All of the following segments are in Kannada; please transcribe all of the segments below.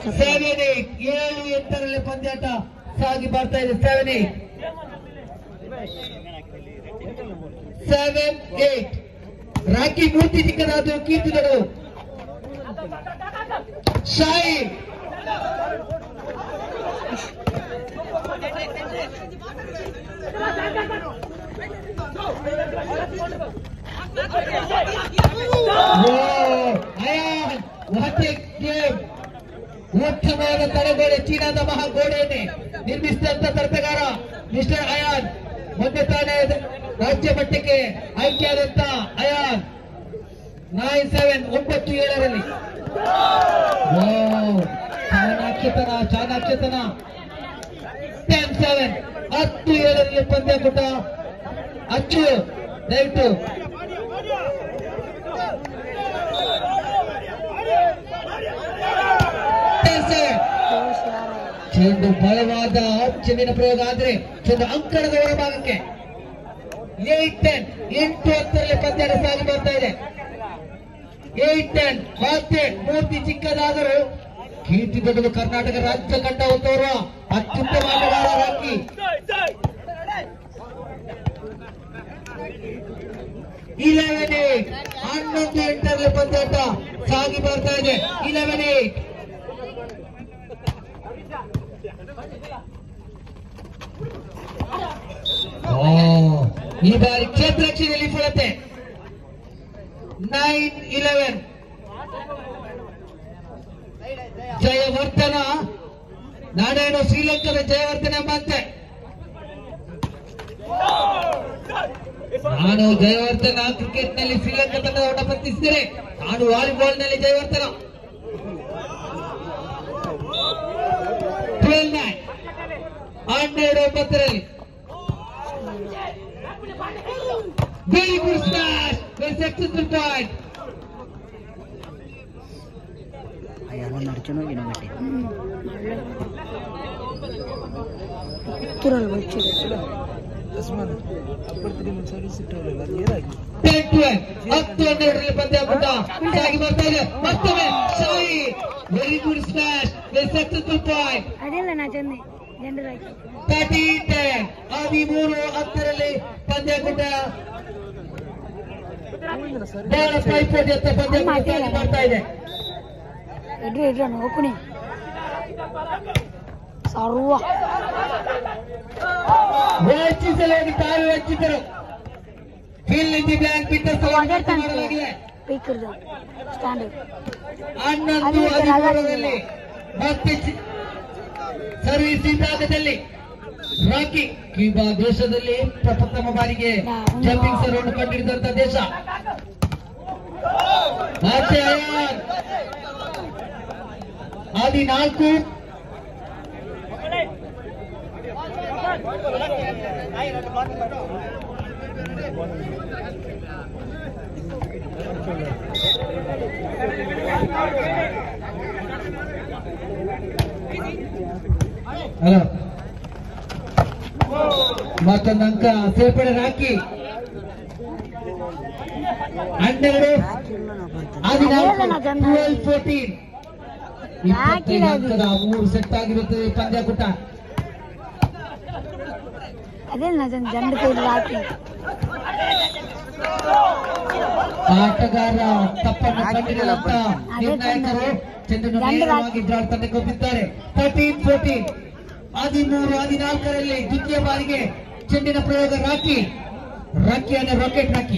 ಸೆವೆನ್ ಏಟ್ ಏಳು ಎಂಟರಲ್ಲಿ ಪಂದ್ಯಾಟ ಸಾಗಿ ಬರ್ತಾ ಇದೆ seven eight seven eight Rocky Murthy ಚಿಕ್ಕದಾದ್ರು ಕೀರ್ತಿಗಳು ಶಾಯಿ ಅಯಾನ್ ವಾಟ್ ಎ ಗೇಮ್ ಉತ್ತಮವಾದ ತಡೆಗೋಡೆ ಚೀನಾದ ಮಹಾಗೋಡೆಯನ್ನೇ ನಿರ್ಮಿಸಿದಂತ ತರಪೆಗಾರ ಮಿಸ್ಟರ್ ಅಯಾನ್ ಮೊನ್ನೆ ತಾನೇ ರಾಜ್ಯ ಮಟ್ಟಕ್ಕೆ ಆಯ್ಕೆಯಾದಂತ ಅಯಾನ್ ನೈನ್ ಸೆವೆನ್ ಒಂಬತ್ತು ಏಳರಲ್ಲಿ ವಾವ್, ಚಾಣಾಕ್ಷತನ ಚಾಣಾಕ್ಷತನ ಟೆನ್ ಸೆವೆನ್ ಹತ್ತು ಏಳರಲ್ಲಿ ಪಂದ್ಯ ಕೂಟ ಅಚ್ಚು ದಯವಿಟ್ಟು ಟೆನ್ ಸೆವೆನ್ ಚೆಂಡು ಬಲವಾದ ಚೆಂಡಿನ ಪ್ರಯೋಗ ಆದ್ರೆ ಚೆಂಡು ಅಂಕಣದ ಹೊರಭಾಗಕ್ಕೆ ಏಟ್ ಟೆನ್ ಎಂಟು ಹತ್ತರಲ್ಲಿ ಪಂದ್ಯ ಸಾಗಿ ಬರ್ತಾ ಇದೆ ಏಟ್ ಟೆನ್ ಮತ್ತೆ ಮೂರ್ತಿ ಚಿಕ್ಕದಾದರೂ ಕೀರ್ತಿ ದೊಡ್ಡದು ಕರ್ನಾಟಕ ರಾಜ್ಯ ಕಂಡ ಹೊತ್ತವರು ಅತ್ಯುತ್ತಮ ಆಟಗಾರ ರಾಕಿ ಇಲೆವೆನ್ ಏಟ್ ಹನ್ನೊಂದು ಎಂಟರಲ್ಲಿ ಪಂದ್ಯಾಟ ಸಾಗಿ ಬರ್ತಾ ಇದೆ ಇಲೆವೆನ್ ಏಟ್ ಈ ಬಾರಿ ಕ್ಷೇತ್ರಕ್ಷದಲ್ಲಿ ಫಲತೆ ನೈನ್ ಇಲೆವೆನ್ ಜಯವರ್ಧನ ನಾನೇನು ಶ್ರೀಲಂಕಾದ ಜಯವರ್ಧನ ಎಂಬಂತೆ ನಾನು ಜಯವರ್ಧನ ಕ್ರಿಕೆಟ್ ನಲ್ಲಿ ಶ್ರೀಲಂಕಾ ತಂಡದ ಓಟ ಪತ್ತಿಸಿದರೆ ನಾನು ವಾಲಿಬಾಲ್ ನಲ್ಲಿ ಜಯವರ್ಧನ ಟ್ವೆಲ್ ನೈನ್ ಹನ್ನೆರಡು ಒಂಬತ್ತರಲ್ಲಿ very good start very successful point అయ్యాలో నడుచును వినబట్టి తురలు వచ్చేది ಟೆನ್ ಟ್ವೆಲ್ ಹತ್ತು ಹನ್ನೆರಡರಲ್ಲಿ ಪಂದ್ಯ ಪುಟ ಸಾಗಿ ಬರ್ತಾ ಇದೆ ಮತ್ತೊಮ್ಮೆ ಶಾಯಿ very good smash very successful point అదేలే నా చెంది జెండర్ రైట్ ತರ್ಟಿ ಟೆನ್ ಹದಿಮೂರು ಹತ್ತರಲ್ಲಿ ಪಂದ್ಯ ಕೂಟ ಬಹಳ ಪೈಪೋಟಿ ಅಂತ ಪಂದ್ಯ ಕೂಟ ಸಾಗಿ ಬರ್ತಾ ಇದೆ ఎడ్రు ఎడ్రు నోకుని సర్వ ವಂಚಿಸಲು ಹೋಗಿ ತಾವು ವಂಚಿತರು ಫಿಲ್ ಇನ್ ದಿ ಬ್ಲಾಂಕ್ ಬಿಟ್ಟ ಸ್ಥಳವನ್ನು ಮಾಡಲಾಗಿದೆ ಪೀಕರ್ದು ಸ್ಟ್ಯಾಂಡ್ ಹನ್ನೊಂದು ಹದಿಮೂರರಲ್ಲಿ ಮತ್ತೆ ಚಿ- ಸರ್ವಿಸ್ ವಿಭಾಗದಲ್ಲಿ ರಾಕಿ ಕ್ಯೂಬಾ ದೇಶದಲ್ಲಿ ಪ್ರಪ್ರಥಮ ಬಾರಿಗೆ ಜಂಪಿಂಗ್ ಸರ್ವನ್ನು ಕಂಡಿಡಿದಂತ ದೇಶ ಆಚೆ ಅಯಾನ್ ಹದಿನಾಲ್ಕು ಹಲೋ ಮತ್ತೊಂದು ಅಂಕ ಸೇರ್ಪಡೆ ಹಾಕಿ ಹನ್ನೆರಡು ಹದಿನಾಲ್ಕು ಟ್ವೆಲ್ ಫೋರ್ಟೀನ್ ಇಪ್ಪತ್ತೈದು ಅಂಕದ ಮೂರು ಸೆಟ್ ಆಗಿರುತ್ತದೆ ಪಂದ್ಯಕೂಟ అదే నా జెండర్ పేరు రాకి ಆಟಗಾರ ತಪ್ಪನ್ನು ಕಂಡಿರುವಂತ ನಿರ್ಣಾಯಕರು ಚೆಂಡನ್ನು ನೇರವಾಗಿ ಡ್ರಾಟ್ ತಂಡಕ್ಕೆ ಒಪ್ಪಿದ್ದಾರೆ ತರ್ಟೀನ್ ಫೋರ್ಟೀನ್ ಹದಿಮೂರು ಹದಿನಾಲ್ಕರಲ್ಲಿ ದ್ವಿತೀಯ ಬಾರಿಗೆ ಚೆಂಡಿನ ಪ್ರಯೋಗ ರಾಕಿ ರಾಕಿ ಅಂದ್ರೆ ರಾಕೆಟ್ ರಾಕಿ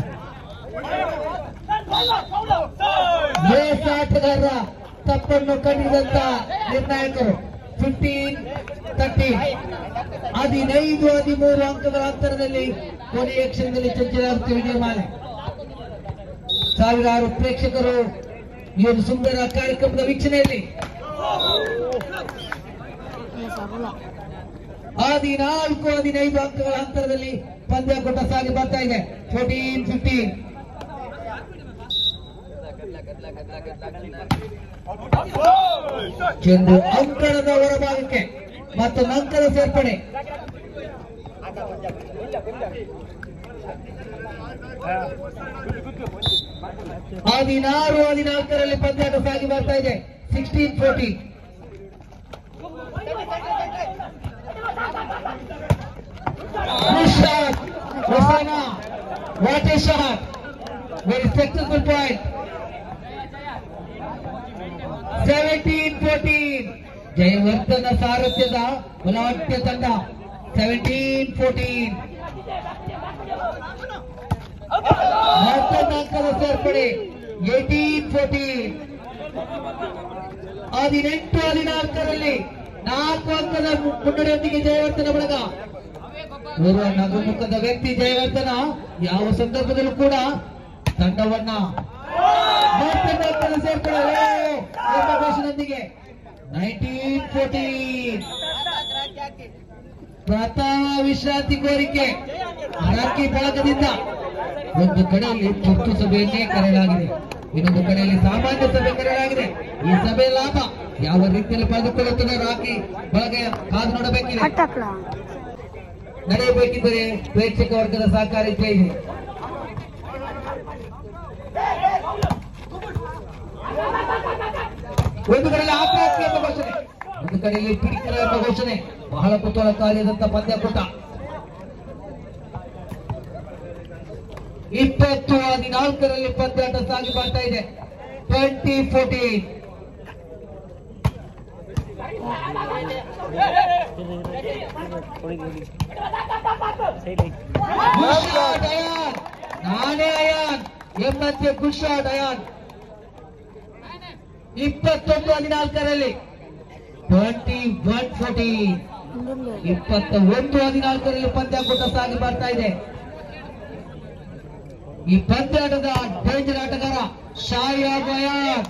ಲೇಸ್ ಆಟಗಾರ ತಪ್ಪನ್ನು ಕಂಡಿರುವಂತ ನಿರ್ಣಾಯಕರು ಫಿಫ್ಟೀನ್ ತರ್ಟೀನ್ ಹದಿನೈದು ಹದಿಮೂರು ಅಂಕಗಳ ಅಂತರದಲ್ಲಿ ಕೊನೆಯ ಕ್ಷಣದಲ್ಲಿ ಚರ್ಚೆಯಾಗುತ್ತೆ ವಿಜಯಮಾಲೆ ಸಾವಿರಾರು ಪ್ರೇಕ್ಷಕರು ಈ ಒಂದು ಸುಂದರ ಕಾರ್ಯಕ್ರಮದ ವೀಕ್ಷಣೆಯಲ್ಲಿ సర్వ ಹದಿನಾಲ್ಕು ಹದಿನೈದು ಅಂಕಗಳ ಅಂತರದಲ್ಲಿ ಪಂದ್ಯಾಕೂಟ ಸಾಗಿ ಬರ್ತಾ ಇದೆ ಫೋರ್ಟೀನ್ ಫಿಫ್ಟೀನ್ ಚೆಂಡು ಅಂಕಣದ ಹೊರಭಾಗಕ್ಕೆ ಮತ್ತೊಂದು ಅಂಕದ ಸೇರ್ಪಡೆ ಹದಿನಾರು ಹದಿನಾಲ್ಕರಲ್ಲಿ ಪಂದ್ಯಾಟ ಸಾಗಿ ಬರ್ತಾ ಇದೆ sixteen fourteen Good shot. Osama. What a shot. Very successful point. 17-14. Jayawardene ಸಾರಥ್ಯದ ಬಲಾಢ್ಯ ತಂಡ ಸೆವೆಂಟೀನ್ ಫೋರ್ಟೀನ್ ಮತ್ತೊಂದು ಅಂಕದ ಸೇರ್ಪಡೆ ಏಟೀನ್ ಫೋರ್ಟೀನ್ ಹದಿನೆಂಟು ಹದಿನಾಲ್ಕರಲ್ಲಿ ನಾಲ್ಕು ಅಂಕದ ಮು- ಮುನ್ನಡೆಯೊಂದಿಗೆ ಜಯವರ್ಧನ ಬಳಗ ಓರ್ವ ನಗುಮುಖದ ವ್ಯಕ್ತಿ ಜಯವರ್ಧನ ಯಾವ ಸಂದರ್ಭದಲ್ಲೂ ಕೂಡ ತಂಡವನ್ನ ಮತ್ತೊಂದು ಅಂಕದ ಸೇರ್ಪಡೆ ಓ, ಎಂಬ ಘೋಷಣೆಯೊಂದಿಗೆ ನೈನ್ಟೀನ್ ಫೋರ್ಟೀನ್ ಪ್ರಥಮ ವಿಶ್ರಾಂತಿ ಕೋರಿಕೆ ರಾಕಿ ಬಳಗದಿಂದ ಒಂದು ಕಡೆಯಲ್ಲಿ ತುರ್ತು ಸಭೆಯನ್ನೇ ಕರೆಯಲಾಗಿದೆ ಇನ್ನೊಂದು ಕಡೆಯಲ್ಲಿ ಸಾಮಾನ್ಯ ಸಭೆ ಕರೆಯಲಾಗಿದೆ ಈ ಸಭೆಯ ಲಾಭ ಯಾವ ರೀತಿಯಲ್ಲಿ ಪಡೆದುಕೊಳ್ಳುತ್ತದೆ ರಾಕಿ ಬಳಗ ಕಾದು ನೋಡಬೇಕಿದೆ ಕಟ್ಟಕ್ಲ ನಡೆಯಬೇಕಿದ್ದರೆ ಪ್ರೇಕ್ಷಕ ವರ್ಗದ ಸಹಕಾರ ಇದ್ದೇ ಇದೆ ಒಂದು ಕಡೆಯಲ್ಲಿ ಆಕ್ರಾಂತಿ ಎಂಬ ಘೋಷಣೆ ಒಂದು ಕಡೆಯಲ್ಲಿ ಪಿಡಿಕರ ಎಂಬ ಘೋಷಣೆ ಬಹಳ ಕುತೂಹಲಕಾರಿಯಾದಂತಹ ಪಂದ್ಯಕೂಟ ಇಪ್ಪತ್ತು ಹದಿನಾಲ್ಕರಲ್ಲಿ ಪಂದ್ಯಾಟ ಸಾಗಿ ಬರ್ತಾ ಇದೆ ಟ್ವೆಂಟಿ ಫೋರ್ಟೀನ್ ಗುಡ್ ಅಯಾನ್ ನಾನೇ ಅಯಾನ್ ಎಂಬಂತೆ ಗುಡ್ ಶಾಟ್ ಅಯಾನ್ ಇಪ್ಪತ್ತೊಂದು ಹದಿನಾಲ್ಕರಲ್ಲಿ ಟ್ವೆಂಟಿ ಒನ್ ಫೋರ್ಟೀನ್ ಮುಂದೊಂದು ಇಪ್ಪತ್ತ ಒಂದು ಹದಿನಾಲ್ಕರಲ್ಲಿ ಪಂದ್ಯಾಕೂಟ ಸಾಗಿ ಬರ್ತಾ ಇದೆ ಈ ಪಂದ್ಯಾಟದ ಡೇಂಜರ್ ಆಟಗಾರ ಶಾಯಾಬ್ ಅಯಾನ್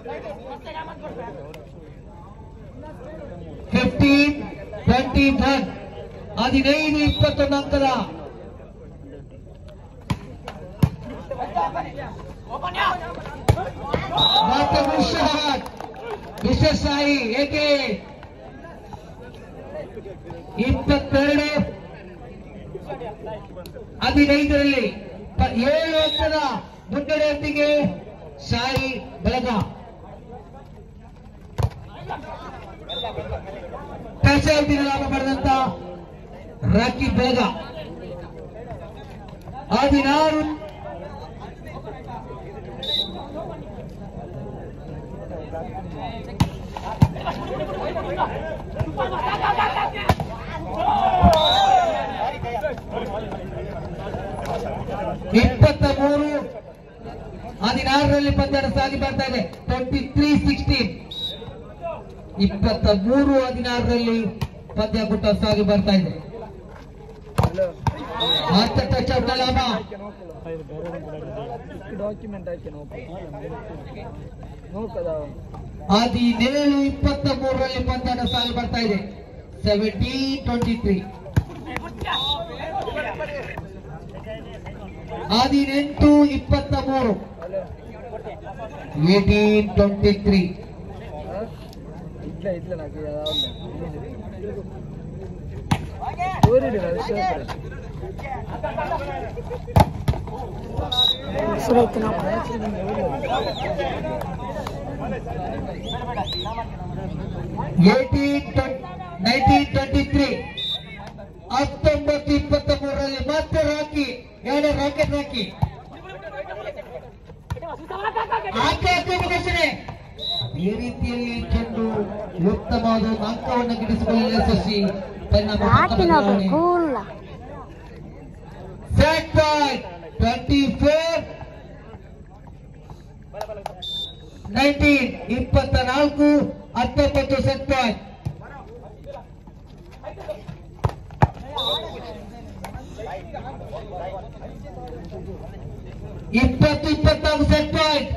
ಫಿಫ್ಟೀನ್ ಟ್ವೆಂಟಿ ಒನ್ ಹದಿನೈದು ಇಪ್ಪತ್ತೊಂದು ಅಂಕದ ಮತ್ತೊಂದು ಶಾಟ್ ಮಿಸ್ಟರ್ ಸಾಯಿ ಏಕೆ ಇಪ್ಪತ್ತೆರಡು ಹದಿನೈದರಲ್ಲಿ ಪ- ಏಳು ಅಂಕದ ಮುನ್ನಡೆಯೊಂದಿಗೆ ಸಾಯಿ ಬಳಗ ಕಸಾಯಿತಿನ ಲಾಭ ಪಡೆದಂತ ರಾಕಿ ಬಳಗ ಹದಿನಾರು ಇಪ್ಪತ್ತ ಮೂರು ಹದಿನಾರರಲ್ಲಿ ಪಂದ್ಯಾಟ ಸಾಗಿ ಬರ್ತಾ ಇದೆ ಟ್ವೆಂಟಿ ತ್ರೀ ಸಿಕ್ಸ್ಟೀನ್ ಇಪ್ಪತ್ತ ಮೂರು ಹದಿನಾರರಲ್ಲಿ ಪಂದ್ಯಾಕೂಟ ಸಾಗಿ ಬರ್ತಾ ಇದೆ ಮತ್ತೆ ಟಚ್ ಔಟ್ ಲಾಭ ಡಾಕ್ಯುಮೆಂಟ್ ಹಾಕಿ ನೋಡ್ಕದ ಹದಿನೇಳು ಇಪ್ಪತ್ತ ಮೂರರಲ್ಲಿ ಪಂದ್ಯಾಟ ಸಾಗಿ ಬರ್ತಾ ಇದೆ ಸೆವೆಂಟಿ ಟ್ವೆಂಟಿ ತ್ರೀ ಹದಿನೆಂಟು ಇಪ್ಪತ್ತ ಮೂರು ಏಟೀನ್ ಟ್ವೆಂಟಿ ತ್ರೀ ಇಡ್ಲ ಇಡ್ಲ నాకు ತೋರಿಡಿ ವಿಷಯ ಸುರೈತು ನಾವು ಏಟೀನ್ ನೈನ್ಟೀನ್ ಟ್ವೆಂಟಿ ತ್ರೀ ಹತ್ತೊಂಬತ್ತು ಇಪ್ಪತ್ತ ಮೂರರಲ್ಲಿ ಮತ್ತೆ ರಾಕಿ ಎರಡೇ ರಾಕೆಟ್ ರಾಕಿ ಆಕೆ ಘೋಷಣೆ ಈ ರೀತಿಯಲ್ಲಿ ಚೆಂಡು ಉತ್ತಮವಾದ ಒಂದು ಅಂಕವನ್ನು ಗಿಟ್ಟಿಸಿಕೊಳ್ಳಲು ಯಶಸ್ವಿ ಪರಿಣಾಮ ಹಾಕಿ ನಾವು cool set point twenty four nineteen ಇಪ್ಪತ್ತ ನಾಲ್ಕು ಹತ್ತೊಂಬತ್ತು ಸೆಟ್ ಪಾಯಿಂಟ್ ಇಪ್ಪತ್ತು ಇಪ್ಪತ್ನಾಲ್ಕು ಸೆಟ್ ಪಾಯಿಂಟ್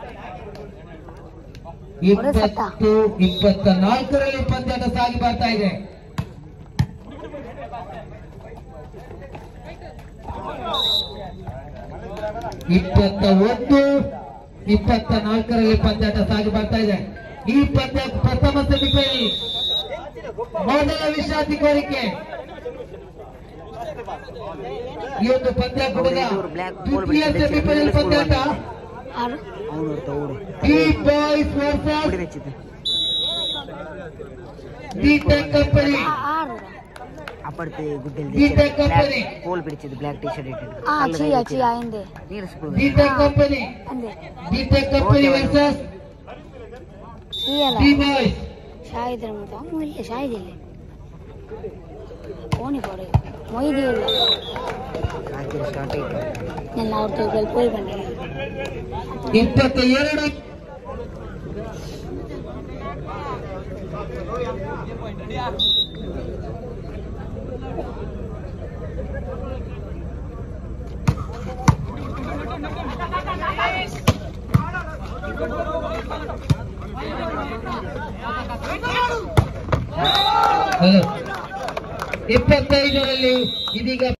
ಇಪ್ಪತ್ತು ಇಪ್ಪತ್ತ ನಾಲ್ಕರಲ್ಲಿ ಪಂದ್ಯಾಟ ಸಾಗಿ ಬರ್ತಾ ಇದೆ ಇಪ್ಪತ್ತ ಒಂದು ಇಪ್ಪತ್ತ ನಾಲ್ಕರಲ್ಲಿ ಪಂದ್ಯಾಟ ಸಾಗಿ ಬರ್ತಾ ಇದೆ ಈ ಪಂದ್ಯ ಪ್ರಥಮ ಸೆಮಿಫೈನಲ್ ಮೊದಲ ವಿಶ್ರಾಂತಿ ಕೋರಿಕೆ ಈ ಒಂದು ಪಂದ್ಯಾಕೂಟದ ದ್ವಿತೀಯ ಸೆಮಿಫೈನಲ್ ಪಂದ್ಯಾಟ ಆರು ಅವನು ಓಡು ಈ ಬಾಯ್ಸ್ ವರ್ಸಸ್ ಬೆಚ್ಚಿದ್ದೆ ಡಿ ಟೆಕ್ ಕಂಪನಿ ಆ- ಆರು അപ്പുറത്ത് ബിടെക് കമ്പനി കോൾ പിടിച്ചത് ബ്ലാക്ക് ടീഷർട്ട് ഇട്ടിട്ട് ആ കല്ല് ചെയ്യാ കയ്യിൽ ചെയ്യാ എന്ത് നീല സ്കൂൾ ബിടെക് ಕಂಪನಿ എന്ത് ಬಿಟೆಕ್ ಕಂಪನಿ ವರ್ಸಸ್ ചെയ്യല്ല ಡಿ ಬಾಯ್ಸ್ ഷാഹിദിന് മൊത്തം ഒന്നുമില്ല ഷാഹിദില്ലേ ഓണി പോടെ മൊയ്തിയില്ല ആദ്യം സ്റ്റാർട്ട് ചെയ്തു ഞാൻ അവിടുത്തെ പോയി കണ്ടേ ಇಪ್ಪತ್ತ ಎರಡು ಹಲೋ ಇಪ್ಪತ್ತೈದರಲ್ಲಿ ಇದೀಗ